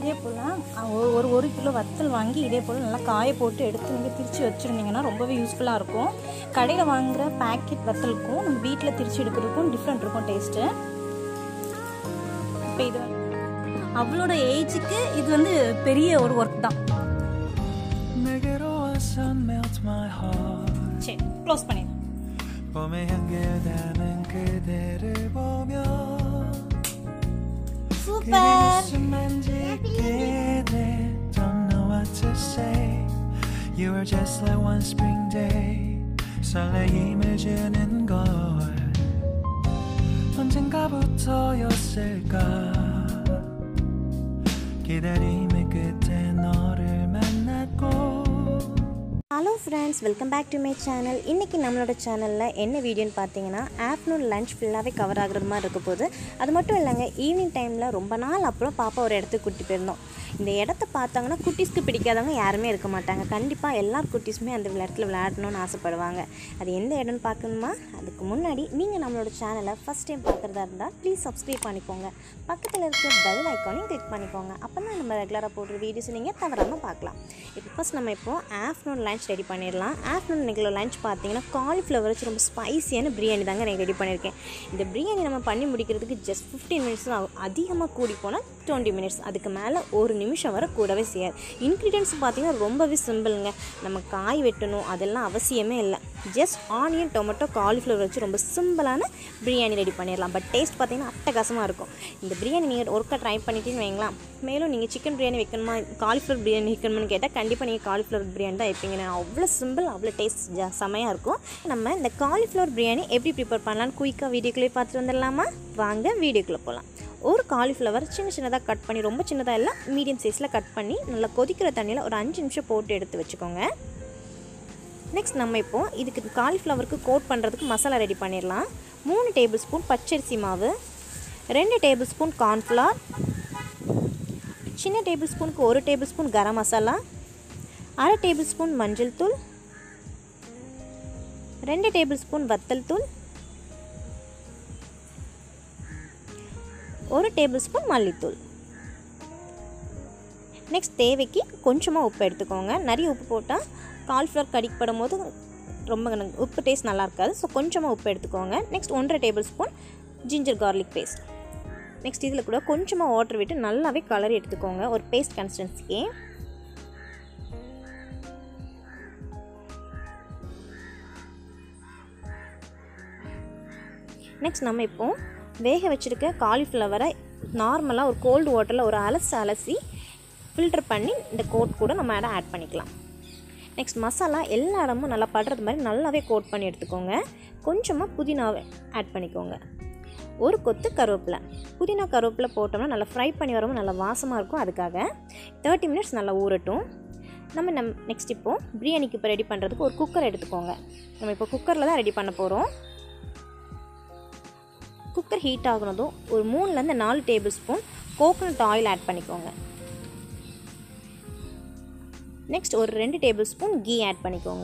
இதே போல் ஒரு ஒரு ஒரு கிலோ வத்தல் வாங்கி இதே போல் நல்லா காய போட்டு எடுத்து நீங்கள் திரித்து வச்சுருந்தீங்கன்னா ரொம்பவே யூஸ்ஃபுல்லாக இருக்கும் கடையில் வாங்குகிற பேக்கெட் வத்தலுக்கும் நம்ம வீட்டில் திரித்து எடுக்கிறதுக்கும் டிஃப்ரெண்ட் இருக்கும் டேஸ்ட்டு இப்போ இது வந்து அவளோட ஏஜுக்கு இது வந்து பெரிய ஒரு ஒர்க் தான் 내게로 와서 melt my heart சரி க்ளோஸ் பண்ணிடு 봄의 향기를 그대를 보며 그대 super 웃음만 짓게 돼 Don't know what to say You are just like one spring day 설레임을 주는 걸 언젠가부터였을까 기다림의 끝에 너를 만났고 hello friends welcome back to my channel இன்றைக்கி நம்மளோட சேனலில் என்ன வீடியோன்னு பார்த்தீங்கன்னா ஆஃப்டர்நூன் லஞ்ச் ஃபுல்லாகவே கவர் ஆகுறது மாதிரி இருக்க போது அது மட்டும் இல்லைங்க ஈவினிங் டைமில் ரொம்ப நாள் அப்புறம் பாப்பா ஒரு இடத்துக்கு கூட்டி போயிருந்தோம் இந்த இடத்த பார்த்தாங்கன்னா குட்டீஸ்க்கு பிடிக்காதவங்க யாருமே இருக்க மாட்டாங்க கண்டிப்பாக எல்லா குட்டீஸுமே அந்த இடத்துல விளையாடணும்னு ஆசைப்படுவாங்க அது எந்த இடம்னு பார்க்கணுமா அதுக்கு முன்னாடி நீங்கள் நம்மளோட சேனலை ஃபஸ்ட் டைம் பார்க்குறதா இருந்தால் ப்ளீஸ் சப்ஸ்கிரைப் பண்ணிக்கோங்க பக்கத்தில் இருக்கிற பெல் ஐக்கானையும் கிளிக் பண்ணிக்கோங்க அப்போ தான் நம்ம ரெகுலராக போடுற வீடியோஸ் நீங்கள் தவறாமல் பார்க்கலாம் இப்போ ஃபஸ்ட் நம்ம இப்போ ஆஃப்டர்நூன் லஞ்ச் ரெடி பண்ணிடலாம் ஆஃப்டர்நூன் இன்னைக்கு லஞ்ச் பார்த்தீங்கன்னா காலிஃப்ளவர் வச்சு ரொம்ப ஸ்பைசியான பிரியாணி தாங்க நான் ரெடி பண்ணியிருக்கேன் இந்த பிரியாணி நம்ம பண்ணி முடிக்கிறதுக்கு ஜஸ்ட் ஃபிஃப்டீன் மினிட்ஸ் தான் ஆகும் அதிகமாக கூடி போனால் டுவெண்ட்டி மினிட்ஸ் அதுக்கு மேலே ஒரு நிமிஷம் வரை கூடவே செய்யாது இன்க்ரீடியன்ஸ் பார்த்தீங்கன்னா ரொம்பவே சிம்பிளுங்க நம்ம காய் வெட்டணும் அதெல்லாம் அவசியமே இல்லை ஜஸ்ட் ஆனியன் டொமேட்டோ காலிஃப்ளவர் வச்சு ரொம்ப சிம்பிளான பிரியாணி ரெடி பண்ணிடலாம் பட் டேஸ்ட் பார்த்தீங்கன்னா அட்டகாசமாக இருக்கும் இந்த பிரியாணி நீங்கள் ஒருக்கா ட்ரை பண்ணிட்டீங்கன்னு வைங்களா மேலும் நீங்கள் சிக்கன் பிரியாணி வைக்கணுமா காலிஃப்ளவர் பிரியாணி வைக்கணும்னு கேட்டால் கண்டிப்பாக நீங்கள் காலிஃப்ளவர் பிரியாணி தான் வைப்பீங்க அவ்வளோ சிம்பிள் அவ்வளோ டேஸ்ட் ஜா செமையாக இருக்கும் நம்ம இந்த காலிஃப்ளவர் பிரியாணி எப்படி ப்ரிப்பேர் பண்ணலான்னு குயிக்காக வீடியோக்குள்ளே பார்த்துட்டு வந்துடலாமா வாங்க வீடியோக்குள்ளே போகலாம் ஒரு காலிஃப்ளவர் சின்ன சின்னதாக கட் பண்ணி ரொம்ப சின்னதாக இல்லை மீடியம் சைஸில் கட் பண்ணி நல்லா கொதிக்கிற தண்ணியில் ஒரு அஞ்சு நிமிஷம் போட்டு எடுத்து வச்சுக்கோங்க நெக்ஸ்ட் நம்ம இப்போ இதுக்கு காலிஃப்ளவருக்கு கோட் பண்ணுறதுக்கு மசாலா ரெடி பண்ணிடலாம் மூணு டேபிள் ஸ்பூன் பச்சரிசி மாவு ரெண்டு டேபிள் ஸ்பூன் கார்ன்ஃப்ளவர் சின்ன டேபிள் ஸ்பூனுக்கு ஒரு டேபிள் ஸ்பூன் கரம் மசாலா அரை டேபிள் ஸ்பூன் மஞ்சள் தூள் ரெண்டு டேபிள் ஸ்பூன் வத்தல் தூள் ஒரு டேபிள் ஸ்பூன் மல்லித்தூள் நெக்ஸ்ட் தேவைக்கு கொஞ்சமாக உப்பு எடுத்துக்கோங்க நிறைய உப்பு போட்டால் கால்ஃப்ளவர் கடிக்கப்படும் போது ரொம்ப எனக்கு உப்பு டேஸ்ட் நல்லா இருக்காது ஸோ கொஞ்சமாக உப்பு எடுத்துக்கோங்க நெக்ஸ்ட் ஒன்றரை tablespoon ginger garlic paste next இதில் கூட கொஞ்சமாக வாட்டர் விட்டு நல்லாவே கலரி எடுத்துக்கோங்க ஒரு பேஸ்ட் கன்சிஸ்டன்சிக்கு நெக்ஸ்ட் நம்ம இப்போ வேக வச்சுருக்க காலிஃப்ளவரை நார்மலாக ஒரு கோல்டு வாட்டரில் ஒரு அலசி அலசி ஃபில்டர் பண்ணி இந்த கோட் கூட நம்ம அதை ஆட் பண்ணிக்கலாம் நெக்ஸ்ட் மசாலா எல்லா இடமும் நல்லா படுறது மாதிரி நல்லாவே கோட் பண்ணி எடுத்துக்கோங்க கொஞ்சமாக புதினாவை ஆட் பண்ணிக்கோங்க ஒரு கொத்து கருவேப்பிலை புதினா கருவேப்பிலை போட்டோம்னா நல்லா ஃப்ரை பண்ணி வரும்போது நல்லா வாசமாக இருக்கும் அதுக்காக தேர்ட்டி மினிட்ஸ் நல்லா ஊறட்டும் நம்ம நம் நெக்ஸ்ட் இப்போது பிரியாணிக்கு இப்போ ரெடி பண்ணுறதுக்கு ஒரு குக்கர் எடுத்துக்கோங்க நம்ம இப்போ குக்கரில் தான் ரெடி பண்ண போகிறோம் குக்கர் ஹீட் ஆகுனதும் ஒரு மூணுலேருந்து நாலு tablespoon coconut oil add பண்ணிக்கோங்க நெக்ஸ்ட் ஒரு ரெண்டு டேபிள் ஸ்பூன் கீ ஆட் பண்ணிக்கோங்க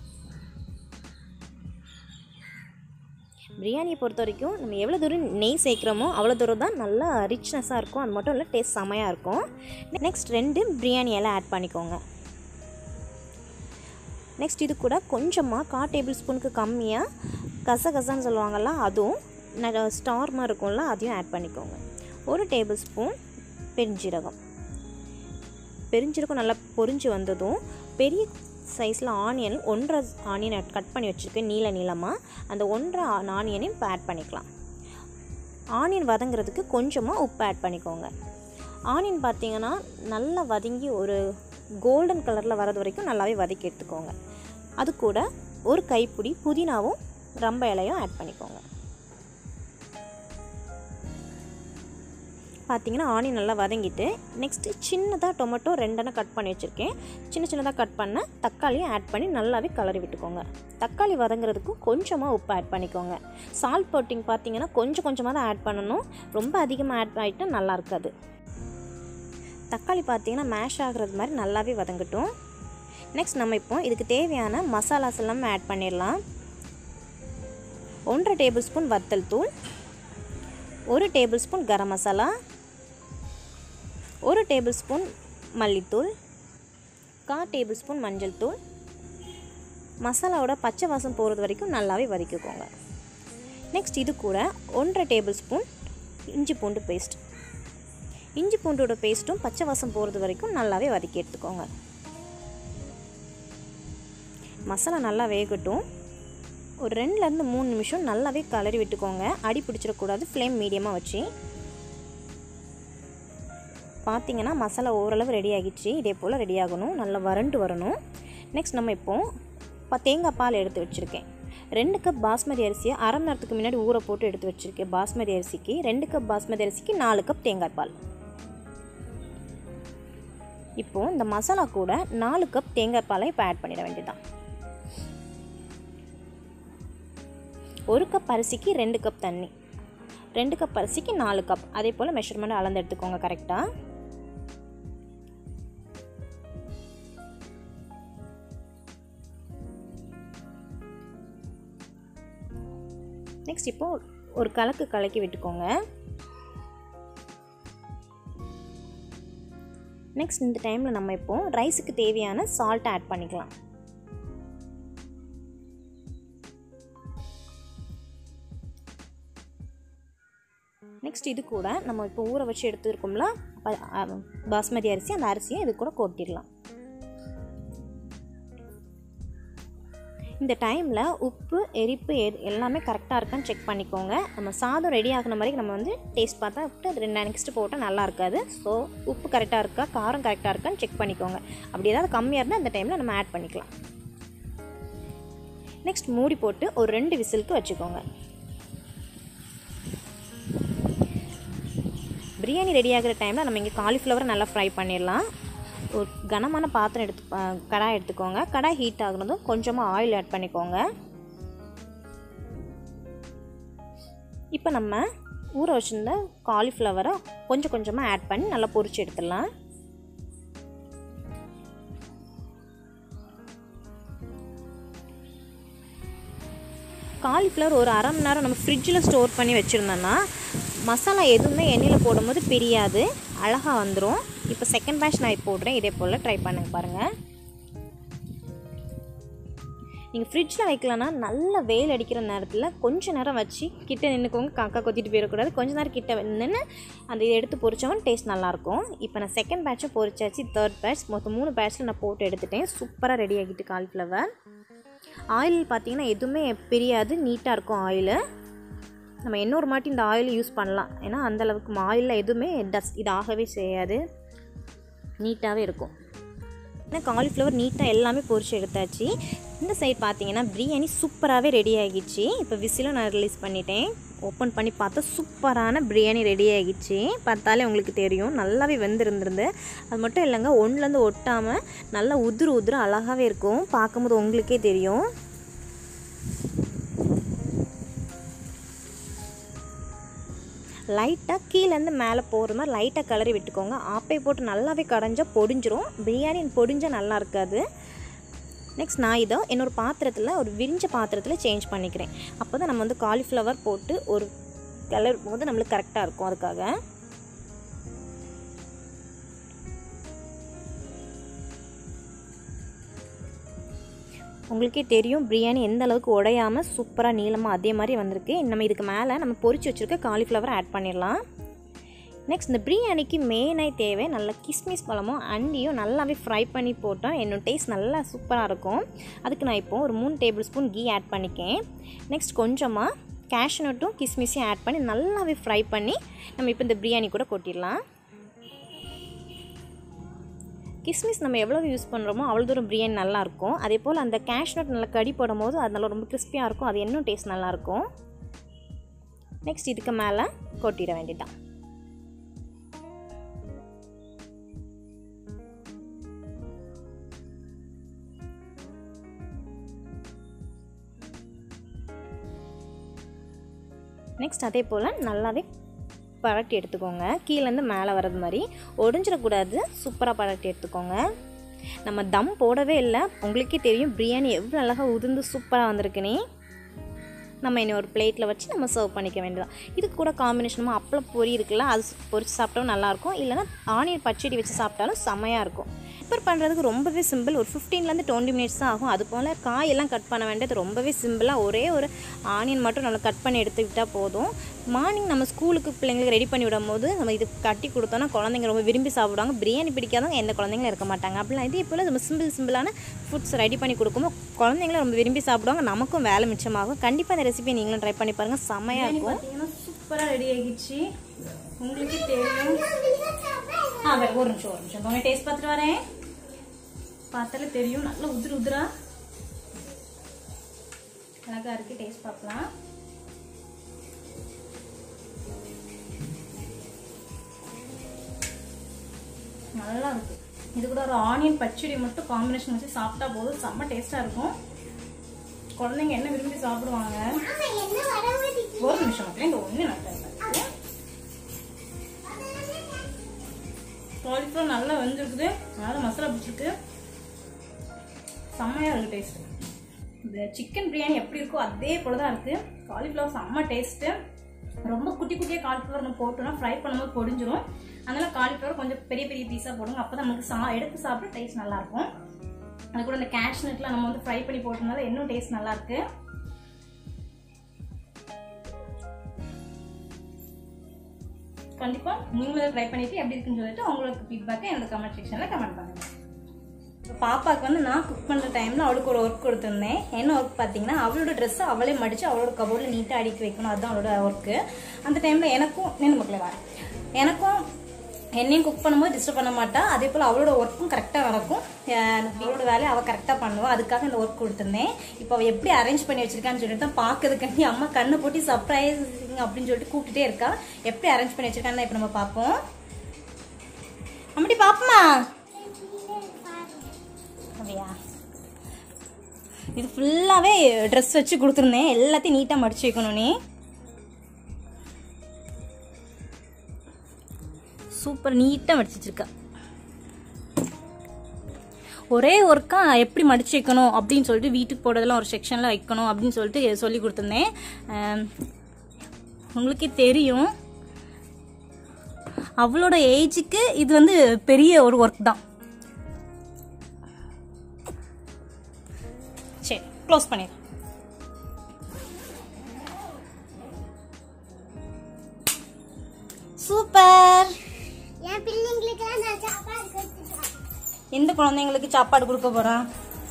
பிரியாணியை பொறுத்த வரைக்கும் நம்ம எவ்வளோ தூரம் நெய் சேர்க்குறோமோ அவ்வளோ தூரம் தான் நல்லா ரிச்னஸாக இருக்கும் அது மட்டும் இல்லை டேஸ்ட் செமையாக இருக்கும் நெக்ஸ்ட் ரெண்டு பிரியாணி எல்லாம் ஆட் பண்ணிக்கோங்க நெக்ஸ்ட் இது கூட கொஞ்சமாக கா டேபிள் ஸ்பூனுக்கு கம்மியாக கசகசான்னு சொல்லுவாங்கள்ல அதுவும் நல்ல ஸ்டார் மாதிரி இருக்கும்ல அதையும் ஆட் பண்ணிக்கோங்க ஒரு டேபிள் ஸ்பூன் பெருஞ்சீரகம் பெருஞ்சீரகம் நல்லா பொரிஞ்சு வந்ததும் பெரிய சைஸில் ஆனியன் ஒன்றரை ஆனியன் கட் பண்ணி வச்சுருக்கேன் நீல நீளமாக அந்த ஒன்றரை ஆனியனையும் இப்போ ஆட் பண்ணிக்கலாம் ஆனியன் வதங்குறதுக்கு கொஞ்சமாக உப்பு ஆட் பண்ணிக்கோங்க ஆனியன் பார்த்தீங்கன்னா நல்லா வதங்கி ஒரு கோல்டன் கலரில் வரது வரைக்கும் நல்லாவே வதக்கி எடுத்துக்கோங்க அது கூட ஒரு கைப்பிடி புதினாவும் ரம்ப இலையும் ஆட் பண்ணிக்கோங்க பார்த்தீங்கன்னா ஆனியன் நல்லா வதங்கிட்டு நெக்ஸ்ட்டு சின்னதாக டொமேட்டோ ரெண்டெண்ணம் கட் பண்ணி வச்சுருக்கேன் சின்ன சின்னதாக கட் பண்ண தக்காளியும் ஆட் பண்ணி நல்லாவே கலரி விட்டுக்கோங்க தக்காளி வதங்குறதுக்கு கொஞ்சமாக உப்பு ஆட் பண்ணிக்கோங்க சால்ட் போட்டிங் பார்த்தீங்கன்னா கொஞ்சம் கொஞ்சமாக தான் ஆட் பண்ணணும் ரொம்ப அதிகமாக ஆட் ஆகிட்டால் நல்லா இருக்காது தக்காளி பார்த்தீங்கன்னா மேஷ் ஆகுறது மாதிரி நல்லாவே வதங்கட்டும் நெக்ஸ்ட் நம்ம இப்போ இதுக்கு தேவையான மசாலாஸ் எல்லாமே ஆட் பண்ணிடலாம் ஒன்றரை டேபிள் ஸ்பூன் வத்தல் தூள் ஒரு டேபிள் ஸ்பூன் கரம் மசாலா ஒரு டேபிள் ஸ்பூன் மல்லித்தூள் கா டேபிள் ஸ்பூன் மஞ்சள் தூள் மசாலாவோட பச்சை வாசம் போகிறது வரைக்கும் நல்லாவே வதக்கிக்கோங்க நெக்ஸ்ட் இது கூட ஒன்றரை டேபிள் ஸ்பூன் இஞ்சி பூண்டு பேஸ்ட் இஞ்சி பூண்டோட பேஸ்ட்டும் பச்சை வாசம் போகிறது வரைக்கும் நல்லாவே வதக்கி எடுத்துக்கோங்க மசாலா நல்லா வேகட்டும் ஒரு ரெண்டுலேருந்து மூணு நிமிஷம் நல்லாவே கலரி விட்டுக்கோங்க அடி பிடிச்சிடக்கூடாது ஃப்ளேம் மீடியமாக வச்சு பார்த்தீங்கன்னா மசாலா ஓரளவு ரெடி ஆகிடுச்சு இதே போல் ரெடி ஆகணும் நல்லா வறண்டு வரணும் நெக்ஸ்ட் நம்ம இப்போது இப்போ தேங்காய் பால் எடுத்து வச்சுருக்கேன் ரெண்டு கப் பாஸ்மதி அரிசியை அரை மணி நேரத்துக்கு முன்னாடி ஊற போட்டு எடுத்து வச்சுருக்கேன் பாஸ்மதி அரிசிக்கு ரெண்டு கப் பாஸ்மதி அரிசிக்கு நாலு கப் தேங்காய் பால் இப்போது இந்த மசாலா கூட நாலு கப் தேங்காய் பாலை இப்போ ஆட் பண்ணிட வேண்டியதுதான் ஒரு கப் அரிசிக்கு ரெண்டு கப் தண்ணி ரெண்டு கப் அரிசிக்கு நாலு கப் அதே போல் மெஷர்மெண்ட் அளந்து எடுத்துக்கோங்க கரெக்டாக நெக்ஸ்ட் இப்போது ஒரு கலக்கு கலக்கி விட்டுக்கோங்க நெக்ஸ்ட் இந்த டைமில் நம்ம இப்போது ரைஸுக்கு தேவையான சால்ட்டை ஆட் பண்ணிக்கலாம் நெக்ஸ்ட் இது கூட நம்ம இப்போ ஊற வச்சு எடுத்துருக்கோம்ல ப- அ- பாஸ்மதி அரிசி அந்த அரிசியை இது கூட கொட்டிடலாம் இந்த டைமில் உப்பு எரிப்பு எது எல்லாமே கரெக்டாக இருக்கான்னு செக் பண்ணிக்கோங்க நம்ம சாதம் ரெடி ஆகின மாதிரி நம்ம வந்து டேஸ்ட் பார்த்தா விட்டு அது ரெண்டு நெக்ஸ்ட்டு போட்டால் நல்லா இருக்காது ஸோ உப்பு கரெக்டாக இருக்கா காரம் கரெக்டாக இருக்கான்னு செக் பண்ணிக்கோங்க அப்படி ஏதாவது கம்மியாக இருந்தால் இந்த டைமில் நம்ம ஆட் பண்ணிக்கலாம் நெக்ஸ்ட் மூடி போட்டு ஒரு ரெண்டு விசிலுக்கு வச்சுக்கோங்க பிரியாணி ரெடி ஆகிற டைமில் நம்ம இங்கே காலிஃப்ளவரை நல்லா ஃப்ரை பண்ணிடலாம் ஒரு கனமான பாத்திரம் எடுத்து ப- கடாய் எடுத்துக்கோங்க கடாய் ஹீட் ஆகுனதும் கொஞ்சமாக ஆயில் ஆட் பண்ணிக்கோங்க இப்போ நம்ம ஊற வச்சுருந்த காலிஃப்ளவரை கொஞ்சம் கொஞ்சமாக ஆட் பண்ணி நல்லா பொரிச்சு எடுத்துடலாம் காலிஃப்ளவர் ஒரு அரை மணி நேரம் நம்ம ஃப்ரிட்ஜில் ஸ்டோர் பண்ணி வச்சுருந்தோன்னா மசாலா எதுவுமே எண்ணெயில் போடும்போது பிரியாது அழகாக வந்துடும் இப்போ செகண்ட் பேட்ச் நான் போடுறேன் இதே போல் ட்ரை பண்ணுங்க பாருங்கள் நீங்கள் ஃப்ரிட்ஜில் வைக்கலன்னா நல்ல வெயில் அடிக்கிற நேரத்தில் கொஞ்ச நேரம் வச்சு கிட்ட நின்றுக்கோங்க காக்கா கொத்திட்டு போயிடக்கூடாது கொஞ்ச நேரம் கிட்ட நின்று அந்த இதை எடுத்து பொரிச்சவன் டேஸ்ட் நல்லாயிருக்கும் இப்போ நான் செகண்ட் பேட்சும் பொரிச்சாச்சு தேர்ட் பேட்ச் மொத்தம் மூணு பேட்ச்சில் நான் போட்டு எடுத்துட்டேன் சூப்பராக ரெடி ஆகிட்டு காலிஃப்ளவர் ஆயில் பார்த்தீங்கன்னா எதுவுமே பிரியாது நீட்டாக இருக்கும் ஆயிலு நம்ம இன்னொரு மாட்டி இந்த ஆயில் யூஸ் பண்ணலாம் ஏன்னா அந்த அளவுக்கு ஆயிலில் எதுவுமே டஸ்ட் இது ஆகவே செய்யாது நீட்டாகவே இருக்கும் ஏன்னா காலிஃப்ளவர் நீட்டாக எல்லாமே பொரிச்சு எடுத்தாச்சு இந்த சைடு பார்த்தீங்கன்னா பிரியாணி சூப்பராகவே ரெடி ஆகிடுச்சு இப்போ விசிலும் நான் ரிலீஸ் பண்ணிட்டேன் ஓப்பன் பண்ணி பார்த்தா சூப்பரான பிரியாணி ரெடி ஆகிடுச்சு பார்த்தாலே உங்களுக்கு தெரியும் நல்லாவே வெந்திருந்திருந்து அது மட்டும் இல்லைங்க ஒன்றுலேருந்து ஒட்டாமல் நல்லா உதிரு உதிரு அழகாகவே இருக்கும் பார்க்கும்போது உங்களுக்கே தெரியும் லைட்டாக கீழேருந்து மேலே போகிற மாதிரி லைட்டாக கிளறி விட்டுக்கோங்க ஆப்பை போட்டு நல்லாவே கடைஞ்சா பொடிஞ்சிரும் பிரியாணி பொடிஞ்சால் நல்லா இருக்காது நெக்ஸ்ட் நான் இதை என்னோட பாத்திரத்தில் ஒரு விரிஞ்ச பாத்திரத்தில் சேஞ்ச் பண்ணிக்கிறேன் அப்போ தான் நம்ம வந்து காலிஃப்ளவர் போட்டு ஒரு கிளறும் போது நம்மளுக்கு கரெக்டாக இருக்கும் அதுக்காக உங்களுக்கே தெரியும் பிரியாணி எந்த அளவுக்கு உடையாமல் சூப்பராக நீளமாக அதே மாதிரி வந்திருக்கு நம்ம இதுக்கு மேலே நம்ம பொரிச்சு வச்சுருக்க காலிஃப்ளவர் ஆட் பண்ணிடலாம் நெக்ஸ்ட் இந்த பிரியாணிக்கு மெயினாக தேவை நல்ல கிஸ்மிஸ் பழமும் அண்டியும் நல்லாவே ஃப்ரை பண்ணி போட்டால் என்னோட டேஸ்ட் நல்லா சூப்பராக இருக்கும் அதுக்கு நான் இப்போ ஒரு மூணு டேபிள் ஸ்பூன் கீ ஆட் பண்ணிக்கேன் நெக்ஸ்ட் கொஞ்சமாக கேஷ்நட்டும் கிஸ்மிஸையும் ஆட் பண்ணி நல்லாவே ஃப்ரை பண்ணி நம்ம இப்போ இந்த பிரியாணி கூட கொட்டிடலாம் கிஸ்மிஸ் நம்ம எவ்வளோ யூஸ் பண்ணுறோமோ அவ்வளோ தூரம் பிரியாணி நல்லாயிருக்கும் அதே போல் அந்த கேஷ்நட் நல்லா கடி போடும் போது அது நல்லா ரொம்ப கிறிஸ்பியாக இருக்கும் அது இன்னும் டேஸ்ட் நல்லாயிருக்கும் நெக்ஸ்ட் இதுக்கு மேலே கொட்டிட வேண்டியதான் நெக்ஸ்ட் அதே போல் நல்லாவே பழட்டி எடுத்துக்கோங்க கீழேருந்து மேலே வர்றது மாதிரி ஒடிஞ்சிடக்கூடாது சூப்பராக பழட்டி எடுத்துக்கோங்க நம்ம தம் போடவே இல்லை உங்களுக்கே தெரியும் பிரியாணி எவ்வளோ அழகாக உதிர்ந்து சூப்பராக வந்திருக்குனே நம்ம இனி ஒரு பிளேட்டில் வச்சு நம்ம சர்வ் பண்ணிக்க வேண்டியதான் இதுக்கு கூட காம்பினேஷனும் அப்பளம் பொரி இருக்குல்ல அது பொரிச்சு சாப்பிட்டாலும் நல்லாயிருக்கும் இல்லைன்னா ஆனியன் பச்சடி வச்சு சாப்பிட்டாலும் செம்மையாக இருக்கும் ப்ரிப்பேர் பண்ணுறதுக்கு ரொம்பவே சிம்பிள் ஒரு ஃபிஃப்டீன்லேருந்து டுவெண்ட்டி மினிட்ஸ் தான் ஆகும் அது போல் காயெல்லாம் கட் பண்ண வேண்டியது ரொம்பவே சிம்பிளாக ஒரே ஒரு ஆனியன் மட்டும் நல்லா கட் பண்ணி எடுத்துக்கிட்டால் போதும் மார்னிங் நம்ம ஸ்கூலுக்கு பிள்ளைங்களுக்கு ரெடி பண்ணி விடும்போது நம்ம இது கட்டி கொடுத்தோன்னா குழந்தைங்க ரொம்ப விரும்பி சாப்பிடுவாங்க பிரியாணி பிடிக்காதவங்க எந்த குழந்தைங்களும் இருக்க மாட்டாங்க அப்படிலாம் இதே போல் நம்ம சிம்பிள் சிம்பிளான ஃபுட்ஸ் ரெடி பண்ணி கொடுக்கும்போது குழந்தைங்களும் ரொம்ப விரும்பி சாப்பிடுவாங்க நமக்கும் வேலை மிச்சமாகும் கண்டிப்பாக இந்த ரெசிபியை நீங்களும் ட்ரை பண்ணி பாருங்கள் செம்மையாக பிரியாணி இருக்கும் பார்த்தீங்கன்னா சூப்பராக ரெடி ஆகிடுச்சு உங்களுக்கே தெரியும் ஆ வேற ஒரு நிமிஷம் ஒரு நிமிஷம் உங்க டேஸ்ட் பார்த்துட்டு வரேன் பார்த்தாலே தெரியும் நல்ல உதிரு உதிரா அழகா இருக்கு டேஸ்ட் பார்க்கலாம் நல்லா இருக்கு இது கூட ஒரு ஆனியன் பச்சடி மட்டும் காம்பினேஷன் வச்சு சாப்பிட்டா போதும் செம்ம டேஸ்டா இருக்கும் குழந்தைங்க என்ன விரும்பி சாப்பிடுவாங்க ஒரு நிமிஷம் மக்களே இந்த ஒண்ணு நல்லா காலிஃப்ளவர் நல்லா வெந்திருக்குது நல்லா மசாலா பிடிச்சிருக்கு செம்மையா இருக்கு டேஸ்ட் இந்த சிக்கன் பிரியாணி எப்படி இருக்கோ அதே போல தான் இருக்கு காலிஃப்ளவர் செம்ம டேஸ்ட்டு ரொம்ப குட்டி குட்டியாக காலிஃப்ளவர் நம்ம போட்டோம்னா ஃப்ரை பண்ணும்போது பொடிஞ்சிரும் அதனால காலிஃப்ளவர் கொஞ்சம் பெரிய பெரிய பீஸாக போடுங்க அப்போ தான் நமக்கு சா எடுத்து சாப்பிட டேஸ்ட் நல்லா இருக்கும் அது கூட இந்த கேஷ் நட்லாம் நம்ம வந்து ஃப்ரை பண்ணி போட்டோம்னால இன்னும் டேஸ்ட் நல்லா இருக்கு கண்டிப்பா நீங்களும் ட்ரை பண்ணிட்டு எப்படி இருக்குன்னு சொல்லிட்டு உங்களுக்கு ஃபீட்பேக்கை எனக்கு கமெண்ட் செக்ஷன்ல கமெண்ட் பண்ணுங்க பாப்பாவுக்கு வந்து நான் குக் பண்ணுற டைமில் அவளுக்கு ஒரு ஒர்க் கொடுத்துருந்தேன் என்ன ஒர்க் பார்த்தீங்கன்னா அவளோட ட்ரெஸ்ஸை அவளே மடித்து அவளோட கபோர்டில் நீட்டாக அடுக்கி வைக்கணும் அதுதான் அவளோட ஒர்க்கு அந்த டைமில் எனக்கும் நின்று மக்களே வரேன் எனக்கும் என்னையும் குக் பண்ணும்போது டிஸ்டர்ப் பண்ண மாட்டா அதே போல் அவளோட ஒர்க்கும் கரெக்டாக நடக்கும் அஹ் அவளோட வேலையை அவள் கரெக்டாக பண்ணுவா அதுக்காக இந்த ஒர்க் கொடுத்துருந்தேன் இப்போ அவள் எப்படி அரேஞ்ச் பண்ணி வச்சிருக்கான்னு சொல்லிட்டு தான் பார்க்கறதுக்காண்டி அம்மா கண்ணை போட்டு சர்ப்ரைஸ் அப்படின்னு சொல்லிட்டு கூப்பிட்டுட்டே இருக்கா எப்படி அரேஞ்ச் பண்ணி வச்சிருக்கான்னு இப்போ நம்ம பார்ப்போம் அம்மடி பாப்போமா அப்படியா இது ஃபுல்லாகவே ட்ரெஸ் வச்சு கொடுத்துருந்தேன் எல்லாத்தையும் நீட்டாக மடிச்சு வைக்கணும் நீ சூப்பர் நீட்டாக மடிச்சு வச்சிருக்கா ஒரே ஒர்க்கா எப்படி மடிச்சு வைக்கணும் அப்படின்னு சொல்லிட்டு வீட்டுக்கு போடுறதெல்லாம் ஒரு செக்ஷனில் வைக்கணும் அப்படின்னு சொல்லிட்டு சொல்லி கொடுத்துருந்தேன் ஆம், உங்களுக்கே தெரியும் அவளோட ஏஜுக்கு இது வந்து பெரிய ஒரு ஒர்க் தான் சரி க்ளோஸ் பண்ணிடு சூப்பர் என் பிள்ளைங்களுக்கெல்லாம் நான் சாப்பாடு கொடுத்துட்டேன் எந்த குழந்தைங்களுக்கு சாப்பாடு கொடுக்க போறான்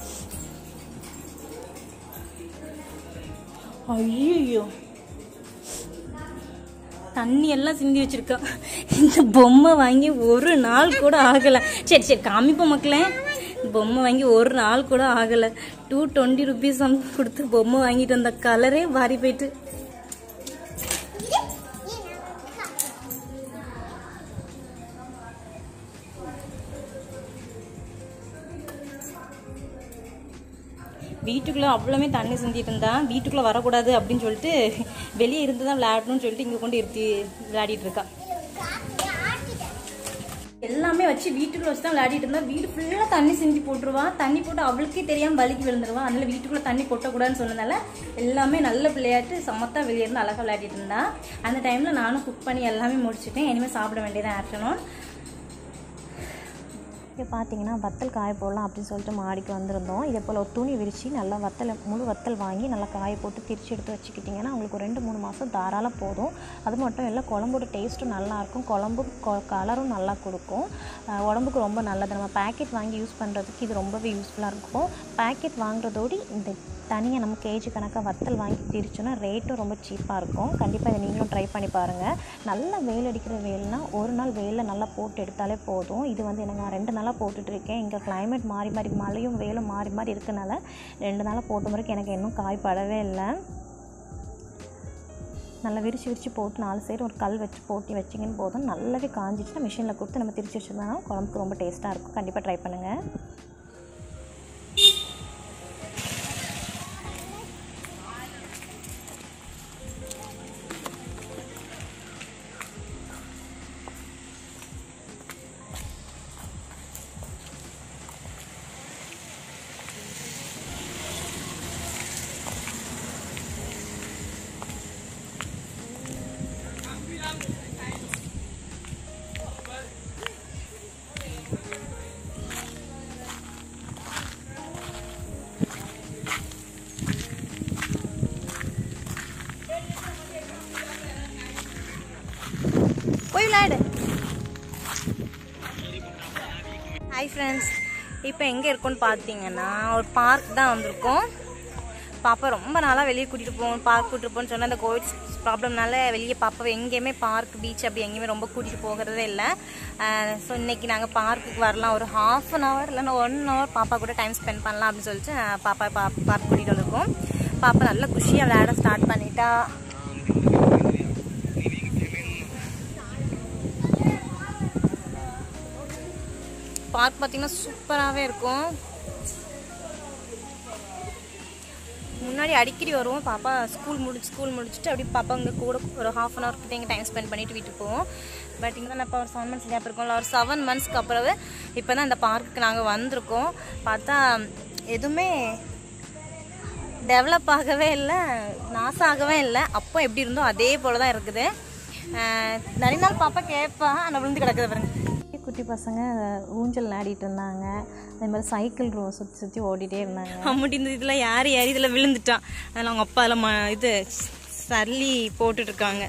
ஐயோ தண்ணி எல்லாம் சிந்தி வச்சிருக்கா இந்த பொம்மை வாங்கி ஒரு நாள் கூட ஆகல சரி சரி காமிப்போம் மக்களே பொம்மை வாங்கி ஒரு நாள் கூட ஆகல டூ டுவெண்ட்டி ருபீஸ் கொடுத்து பொம்மை வாங்கிட்டு வந்த கலரே மாறி போயிட்டு வீட்டுக்குள்ளே அவ்வளோமே தண்ணி சிந்திட்டு இருந்தான் வீட்டுக்குள்ளே வரக்கூடாது அப்படின்னு சொல்லிட்டு வெளியே இருந்து தான் விளையாடணும்னு சொல்லிட்டு இங்கே கொண்டு இருத்தி விளையாடிட்டு இருக்கா எல்லாமே வச்சு வீட்டுக்குள்ள வச்சு தான் விளையாடிட்டு இருந்தா வீடு ஃபுல்லாக தண்ணி சிந்தி போட்டுருவா தண்ணி போட்டு அவளுக்கே தெரியாம வலிக்கு விழுந்துருவா அதனால வீட்டுக்குள்ள தண்ணி கொட்டக்கூடாதுன்னு சொன்னதால எல்லாமே நல்ல பிள்ளையாட்டு சமத்தா வெளியே இருந்து அழகா விளையாடிட்டு இருந்தா அந்த டைம்ல நானும் குக் பண்ணி எல்லாமே முடிச்சிட்டேன் இனிமேல் சாப்பிட வேண்டியதான் ஆஃப்டர்நூன் இப்போ பார்த்தீங்கன்னா வத்தல் காய போடலாம் அப்படின்னு சொல்லிட்டு மாடிக்கு வந்திருந்தோம் இதே போல் ஒரு துணி விரித்து நல்லா வத்தல் முழு வத்தல் வாங்கி நல்லா காய போட்டு திரிச்சு எடுத்து வச்சுக்கிட்டிங்கன்னா உங்களுக்கு ஒரு ரெண்டு மூணு மாதம் தாராளம் போதும் அது மட்டும் இல்லை குழம்போட டேஸ்ட்டும் நல்லாயிருக்கும் குழம்பு கலரும் நல்லா கொடுக்கும் அஹ் உடம்புக்கு ரொம்ப நல்லது நம்ம பேக்கெட் வாங்கி யூஸ் பண்ணுறதுக்கு இது ரொம்பவே யூஸ்ஃபுல்லாக இருக்கும் பேக்கெட் வாங்குறதோடு இந்த தனியாக நம்ம கேஜி கணக்காக வத்தல் வாங்கி திரிச்சோன்னா ரேட்டும் ரொம்ப சீப்பாக இருக்கும் கண்டிப்பாக இதை நீங்களும் ட்ரை பண்ணி பாருங்கள் நல்லா வெயில் அடிக்கிற வெயில்னா ஒரு நாள் வெயிலில் நல்லா போட்டு எடுத்தாலே போதும் இது வந்து எனக்கு நான் ரெண்டு நாளாக போட்டுட்ருக்கேன் இங்கே climate மாறி மாறி மழையும் வெயிலும் மாறி மாறி இருக்கனால ரெண்டு நாளாக போட்ட முறைக்கு எனக்கு இன்னும் காய் படவே இல்லை நல்லா விரிச்சு விரிச்சு போட்டு நாலு சைடு ஒரு கல் வச்சு போட்டு வச்சிங்கன்னு போதும் நல்லாவே காஞ்சிச்சுன்னா மிஷினில் கொடுத்து நம்ம திரிச்சு வச்சுருந்தோம்னா குழம்புக்கு ரொம்ப டேஸ்ட்டாக இருக்கும் கண்டிப்பாக ட்ரை பண்ணுங்கள் விளையாடு ஹாய் ஃப்ரெண்ட்ஸ் இப்போ எங்கே இருக்கோம்னு பார்த்தீங்கன்னா ஒரு பார்க் தான் வந்திருக்கோம் பாப்பா ரொம்ப நாளாக வெளியே கூட்டிகிட்டு போவோம் பார்க் கூட்டிட்டு போகணும்னு சொன்னால் அந்த கோவிட் ப்ராப்ளம்னால வெளியே பாப்பாவை எங்கேயுமே பார்க் பீச் அப்படி எங்கேயுமே ரொம்ப கூட்டிகிட்டு போகிறதே இல்லை ஸோ இன்னைக்கு நாங்கள் பார்க்குக்கு வரலாம் ஒரு ஹாஃப் அன் ஹவர் இல்லைன்னா ஒன் ஹவர் பாப்பா கூட டைம் ஸ்பெண்ட் பண்ணலாம் அப்படின்னு சொல்லிட்டு அஹ், பாப்பா பா பார்க் கூட்டிகிட்டு வந்திருக்கோம் பாப்பா நல்லா குஷியாக விளையாட ஸ்டார்ட் பண்ணிட்டா பார்க் பார்த்தீங்கன்னா சூப்பராகவே இருக்கும் முன்னாடி அடிக்கடி வருவோம் பாப்பா ஸ்கூல் முடிச்சு ஸ்கூல் முடிச்சுட்டு அப்படி பாப்பா இங்கே கூட ஒரு ஹாஃப் அன் ஹவர் கிட்ட இங்கே டைம் ஸ்பெண்ட் பண்ணிட்டு வீட்டுக்கு போவோம் பட் இங்கே தான் இப்போ ஒரு செவன் மந்த்ஸ் கேப் இருக்கோம்ல ஒரு செவன் மந்த்ஸ்க்கு அப்புறம் இப்போ தான் இந்த பார்க்குக்கு நாங்கள் வந்திருக்கோம் பார்த்தா எதுவுமே டெவலப் ஆகவே இல்லை நாசாகவே இல்லை அப்போ எப்படி இருந்தோ அதே போல தான் இருக்குது அஹ் நிறைய நாள் பாப்பா கேட்பா ஆனால் விழுந்து கிடக்குது பாருங்க குட்டி பசங்க ஊஞ்சல் ஆடிட்டு இருந்தாங்க அதே மாதிரி சைக்கிள் ரோ சுற்றி சுற்றி ஓடிட்டே இருந்தாங்க அம்முட்டி இந்த இதில் யார் யார் இதில் விழுந்துட்டான் அதில் அவங்க அப்பா அதில் ம இது சல்லி போட்டுட்டு இருக்காங்க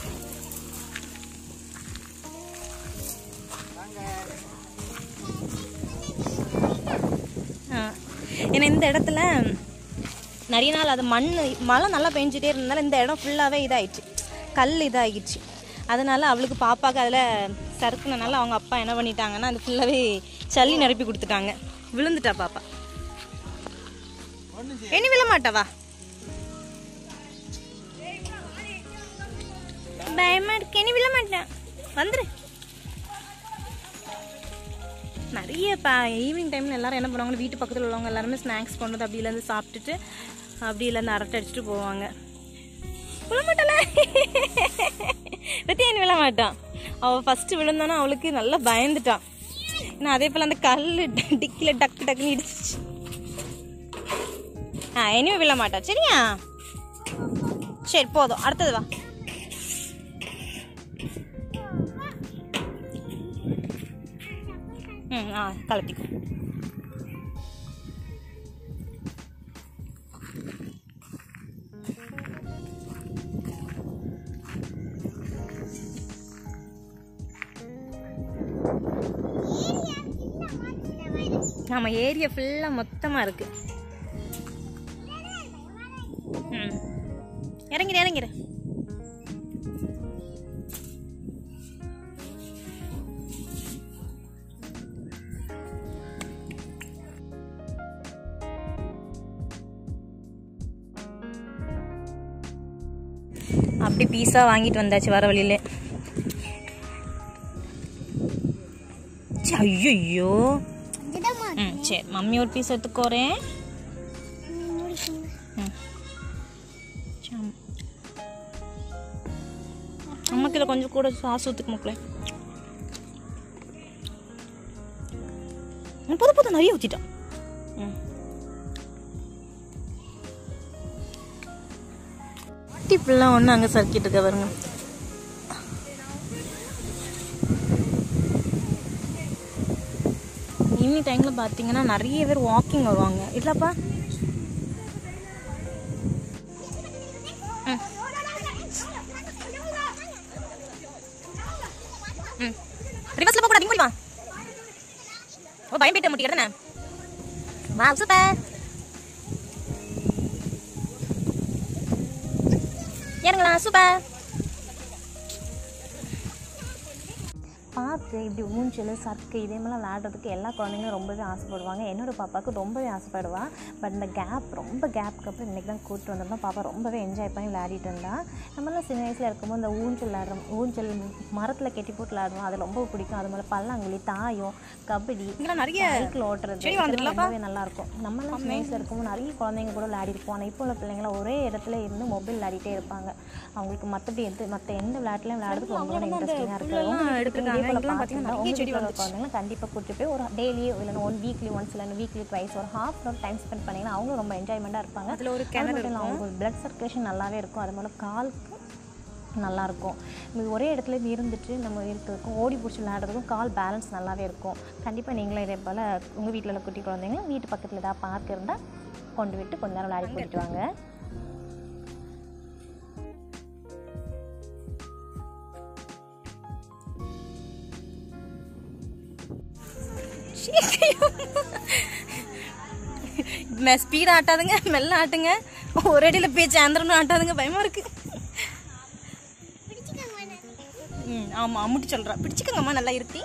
ஆ. ஏன்னா இந்த இடத்துல நிறைய நாள் அது மண் மழை நல்லா பெஞ்சிட்டே இருந்தனால இந்த இடம் ஃபுல்லாகவே இதாயிடுச்சு கல் இதாகிடுச்சு அதனால அவளுக்கு பாப்பாக்கு அதில் சறுக்குனனால அவங்க அப்பா என்ன பண்ணிட்டாங்கன்னா அது ஃபுல்லாகவே சல்லி நிரப்பி கொடுத்துட்டாங்க விழுந்துட்டா பாப்பா இனி விழ மாட்டாவா பயமா இருக்கு இனி விழ மாட்டேன் வந்துரு நிறைய இப்போ ஈவினிங் டைமில் எல்லாரும் என்ன பண்ணுவாங்க வீட்டு பக்கத்தில் உள்ளவங்க எல்லாருமே ஸ்நாக்ஸ் கொண்டு வந்து அப்படி இருந்து சாப்பிட்டுட்டு அப்படி இருந்து அரட்டை அடிச்சுட்டு போவாங்க விழ மாட்டாள பத்தி என்ன விழ மாட்டான் அவள் ஃபஸ்ட்டு விழுந்தானா அவளுக்கு நல்லா பயந்துட்டான் ஏன்னா அதே போல் அந்த கல் டிக்கில் டக்கு டக்குன்னு இடிச்சிச்சு ஆ இனிமே விழ மாட்டா சரியா சரி போதும் அடுத்தது வா ம் ஆ கலத்திக்கோ நம்ம ஏரியா ஃபுல்லாக மொத்தமாக இருக்கு ம் இறங்கிடு இறங்கிடு அப்படி பீஸா வாங்கிட்டு வந்தாச்சு வர வழியில ஐயோ ம் சரி மம்மி ஒரு பீஸ் எடுத்துக்கோறேன் ம் சரி. அம்மாக்கு இதில் கொஞ்சம் கூட சாஸ் ஊற்றுக்கு மக்களே ம், போதும் போதும் நிறைய ஊற்றிட்டான் ம் குட்டி பிள்ளை ஒன்று அங்கே சறுக்கிட்டு இருக்க பாருங்க ஈவினிங் டைமில் பார்த்தீங்கன்னா நிறைய பேர் வாக்கிங் வருவாங்க இல்லைப்பா ம் ம் ரிவர்ஸில் போக கூடாது வா ஓ பயம் போயிட்டு முட்டிக்கிறேன் தானே வா சூப்பர் இறங்கலாம் சூப்பர் பார்க்கு இப்படி ஊஞ்சல் சர்க்கு இதே மாதிரிலாம் விளையாடுறதுக்கு எல்லா குழந்தைங்களும் ரொம்பவே ஆசைப்படுவாங்க என்னோட பாப்பாவுக்கு ரொம்பவே ஆசைப்படுவா பட் இந்த கேப் ரொம்ப கேப்புக்கு அப்புறம் இன்றைக்கி தான் கூப்பிட்டு வந்திருந்தோம் பாப்பா ரொம்பவே என்ஜாய் பண்ணி விளையாடிட்டு இருந்தா நம்மளாம் சின்ன வயசில் இருக்கும்போது இந்த ஊஞ்சல் விளையாடுறோம் ஊஞ்சல் மரத்தில் கெட்டி போட்டு விளையாடுவோம் அது ரொம்ப பிடிக்கும் அது மாதிரி பல்லாங்குழி தாயம் கபடி இங்கெல்லாம் நிறைய சைக்கிள் ஓட்டுறது செடி இதெல்லாம் வளர்ந்துருக்குல்லப்பா? ரொம்பவே நல்லா இருக்கும் நம்மளாம் சின்ன வயசுல இருக்கும்போது நிறைய குழந்தைங்க கூட விளையாடி இருப்போம் ஆனால் இப்போ உள்ள பிள்ளைங்களாம் ஒரே இடத்துல இருந்து மொபைல் விளையாடிட்டே இருப்பாங்க அவங்களுக்கு மற்றபடி எந்த மற்ற எந்த விளையாட்டுலையும் விளையாடுறதுக்கு ரொம்ப இன்ட்ரெஸ்டிங்காக புல்லெல்லாம் இருக்குது எடுத்திருக்காங்க. இதே போல இங்கெல்லாம் பார்த்தீங்கன்னா பார்த்தீங்கன்னா நிறைய செடி உங்கள் வந்துச்சு. குழந்தைங்களும் கண்டிப்பாக கூட்டிட்டு போய் ஒரு டெய்லியோ இல்லைன்னா ஒன் வீக்லி ஒன்ஸ் இல்லைன்னா வீக்லி ட்வைஸ் ஒரு ஹாஃப் அன் டைம் ஸ்பெண்ட் பண்ணிங்கன்னா அவங்களும் ரொம்ப என்ஜாய்மெண்ட்டாக இருப்பாங்க அதுல ஒரு அது கிணறு மட்டும் இல்லை அவங்களுக்கு பிளட் சர்க்குலேஷன் நல்லாவே இருக்கும் அது மூலம் காலுக்கு நல்லாயிருக்கும் இது ஒரே இடத்துல இருந்துட்டு நம்ம இருக்கிறதுக்கும் ஓடி பிடிச்சி விளையாடுறதுக்கும் கால் பேலன்ஸ் நல்லாவே இருக்கும் கண்டிப்பாக நீங்களும் இதே போல் உங்கள் வீட்டில் உள்ள குட்டி குழந்தைங்க வீட்டு பக்கத்தில் ஏதாவது பார்க் இருந்தால் கொண்டு விட்டு கொஞ்ச நேரம் விளையாடி கூட்டிட்டு வாங்க ஸ்பீடாக ஆட்டாதுங்க மெல்ல ஆட்டுங்க ஒரு அடியில் பேச்சு ஆந்திரனும் ஆட்டாதுங்க பயமா இருக்கு ம் ஆமாம் அம்முட்டி சொல்கிறா பிடிச்சிக்கங்கம்மா நல்லா இருத்தி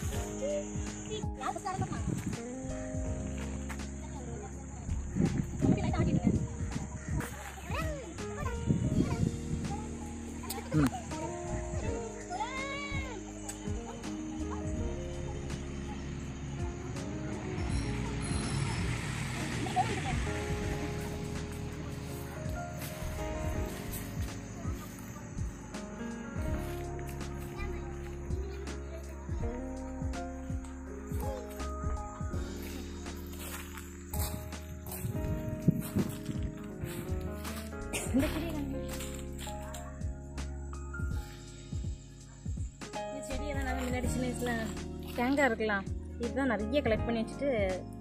இந்த செடியை காமிங்க. இந்த செடியெல்லாம் நாங்கள் முன்னாடி சின்ன வயசுல தேங்காய் இருக்கலாம் இதுதான் நிறைய கலெக்ட் பண்ணி வச்சுட்டு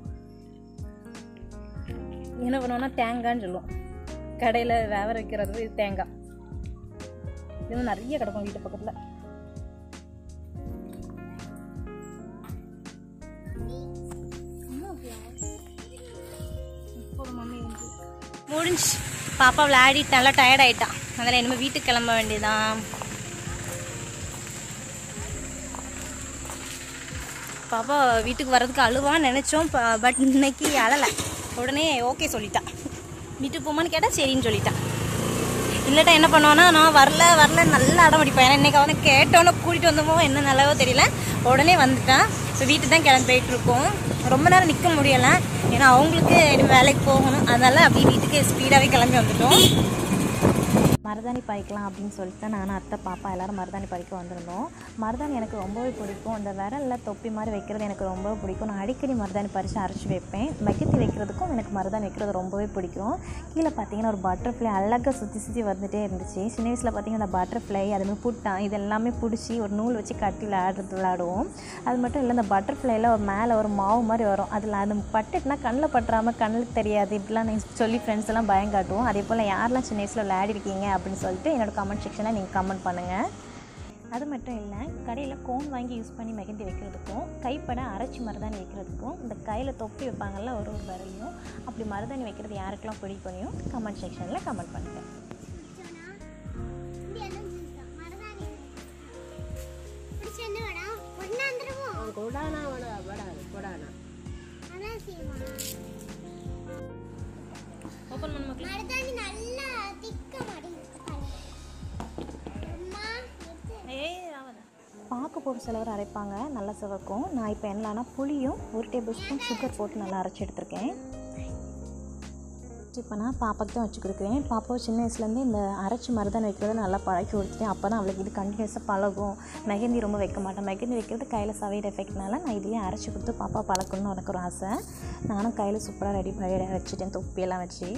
என்ன பண்ணுவோம்னா தேங்காய்னு சொல்லுவோம் கடையில் வேவர வைக்கிறது இது தேங்காய் இது நிறைய கிடக்கும் வீட்டு பக்கத்தில் முடிஞ்சு பாப்பா விளையாடிட்டு நல்லா டயர்ட் ஆயிட்டான் அதில் இனிமேல் வீட்டுக்கு கிளம்ப வேண்டியதான் பாப்பா வீட்டுக்கு வர்றதுக்கு அழுவான்னு நினச்சோம் பட் இன்னைக்கு அழலை உடனே ஓகே சொல்லிட்டான் வீட்டுக்கு போமான்னு கேட்டால் சரின்னு சொல்லிட்டான் இல்லாட்டா என்ன பண்ணுவானா நான் வரல வரல நல்லா அடம் அடிப்பேன் ஏன்னா இன்னைக்கு அவனை கேட்டோன்னே கூட்டிகிட்டு வந்தோமோ என்ன நல்லவோ தெரியல உடனே வந்துட்டான் ஸோ வீட்டுக்கு தான் கிளம்பி போயிட்டு இருக்கோம் ரொம்ப நேரம் நிற்க முடியலை ஏன்னா அவங்களுக்கு இனிமே வேலைக்கு போகணும் அதனால அப்படியே வீட்டுக்கு ஸ்பீடாகவே கிளம்பி வந்துட்டோம் மருதாணி பறிக்கலாம் அப்படின்னு சொல்லிட்டு தான் நானும் அத்தை பாப்பா எல்லாரும் மருதாணி பறிக்க வந்திருந்தோம் மருதாணி எனக்கு ரொம்பவே பிடிக்கும் இந்த விரலில் தொப்பி மாதிரி வைக்கிறது எனக்கு ரொம்பவே பிடிக்கும் நான் அடிக்கடி மருதாணி பறித்து அரைச்சி வைப்பேன் மெகத்தி வைக்கிறதுக்கும் எனக்கு மருதாணி வைக்கிறது ரொம்பவே பிடிக்கும் கீழே பார்த்தீங்கன்னா ஒரு பட்டர்ஃப்ளை அழகாக சுற்றி சுற்றி வந்துட்டே இருந்துச்சு சின்ன வயசில் பார்த்தீங்கன்னா அந்த பட்டர்ஃப்ளை அதுமாதிரி புட்டான் இது எல்லாமே பிடிச்சி ஒரு நூல் வச்சு கட்டி விளையாடுறது விளையாடுவோம் அது மட்டும் இல்லை இந்த பட்டர்ஃப்ளைல ஒரு மேலே ஒரு மாவு மாதிரி வரும் அதில் அது பட்டுட்டுனா கண்ணில் பட்டுறாமல் கண்ணுக்கு தெரியாது இப்படிலாம் நீங்கள் சொல்லி ஃப்ரெண்ட்ஸ் எல்லாம் பயம் காட்டுவோம் அதே போல் யாரெல்லாம் சின்ன வயசில் விளையாடிருக்கீங்க அப்படின்னு சொல்லிட்டு என்னோட கமெண்ட் செக்ஷனில் நீங்கள் கமெண்ட் பண்ணுங்கள் அது மட்டும் இல்லை கடையில் கோன் வாங்கி யூஸ் பண்ணி மெகந்தி வைக்கிறதுக்கும் கைப்பட அரைச்சி மருதாணி வைக்கிறதுக்கும் இந்த கையில் தொப்பி வைப்பாங்கல்ல ஒரு ஒரு விரலையும் அப்படி மருதாணி வைக்கிறது யாருக்கெல்லாம் பிடிக்கணும் கமெண்ட் செக்ஷனில் கமெண்ட் பண்ணுங்கள் ஓப்பன் பண்ண மக்கள் மருதாணி நல்லா திக்க மாட்டேங்குது அம்மா ஏய் ராவதா பாக்கு போட்டு சிலவர் அரைப்பாங்க நல்லா சிவக்கும் நான் இப்போ என்னன்னா புளியும் ஒரு டேபிள் ஸ்பூன் சுகர் போட்டு நல்லா அரைச்சி எடுத்திருக்கேன் இப்போ நான் பாப்பாக்கு தான் வச்சு கொடுக்குறேன் பாப்பாவை சின்ன வயசுலேருந்து இந்த அரைச்சி மருதாணி வைக்கிறத நல்லா பழக்கி கொடுத்துட்டேன் அப்போ தான் அவளுக்கு இது கண்டினியூஸாக பழகும் மெஹந்தி ரொம்ப வைக்க மாட்டேன் மெஹந்தி வைக்கிறது கையில் சவையிற எஃபெக்ட்னால நான் இதுலேயே அரைச்சி கொடுத்து பாப்பா பழக்கணும்னு எனக்கு ஒரு ஆசை நானும் கையில் சூப்பராக ரெடி பண்ணி வச்சுட்டேன் தொப்பியெல்லாம் வச்சு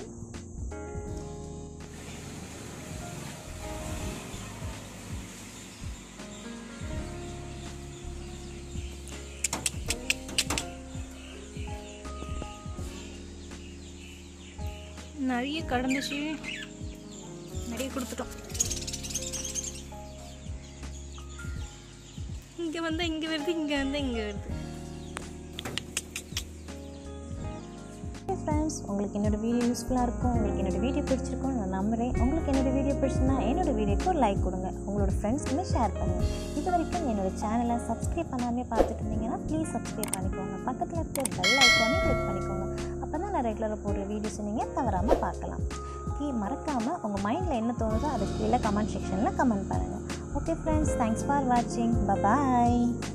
நிறைய கடந்துச்சு நிறைய கொடுத்துட்டோம் இங்க வந்தா இங்க வருது இங்க வந்தா இங்க வருது ஃப்ரெண்ட்ஸ் உங்களுக்கு என்னோட வீடியோ யூஸ்ஃபுல்லாக இருக்கும் உங்களுக்கு என்னோட வீடியோ பிடிச்சிருக்கும் நான் நம்புறேன் உங்களுக்கு என்னோட வீடியோ பிடிச்சிருந்தா என்னோட வீடியோக்கு ஒரு லைக் கொடுங்க உங்களோட ஃப்ரெண்ட்ஸ்க்குமே ஷேர் பண்ணுங்கள் இது வரைக்கும் என்னோட சேனலை சப்ஸ்கிரைப் பண்ணாமே பார்த்துட்டு இருந்தீங்கன்னா ப்ளீஸ் சப்ஸ்கிரைப் பண்ணிக்கோங்க பக்கத்தில் இருக்க பெல் ஐக்கானையும் கிளிக் பண்ணிக்கோங்க அப்போ தான் நான் ரெகுலராக போடுற வீடியோஸை நீங்கள் தவறாமல் பார்க்கலாம் கீ மறக்காமல் உங்கள் மைண்டில் என்ன தோணுதோ அதை கீழே கமெண்ட் செக்ஷனில் கமெண்ட் பண்ணுங்கள் ஓகே ஃப்ரெண்ட்ஸ் தேங்க்ஸ் ஃபார் வாட்சிங் பாய்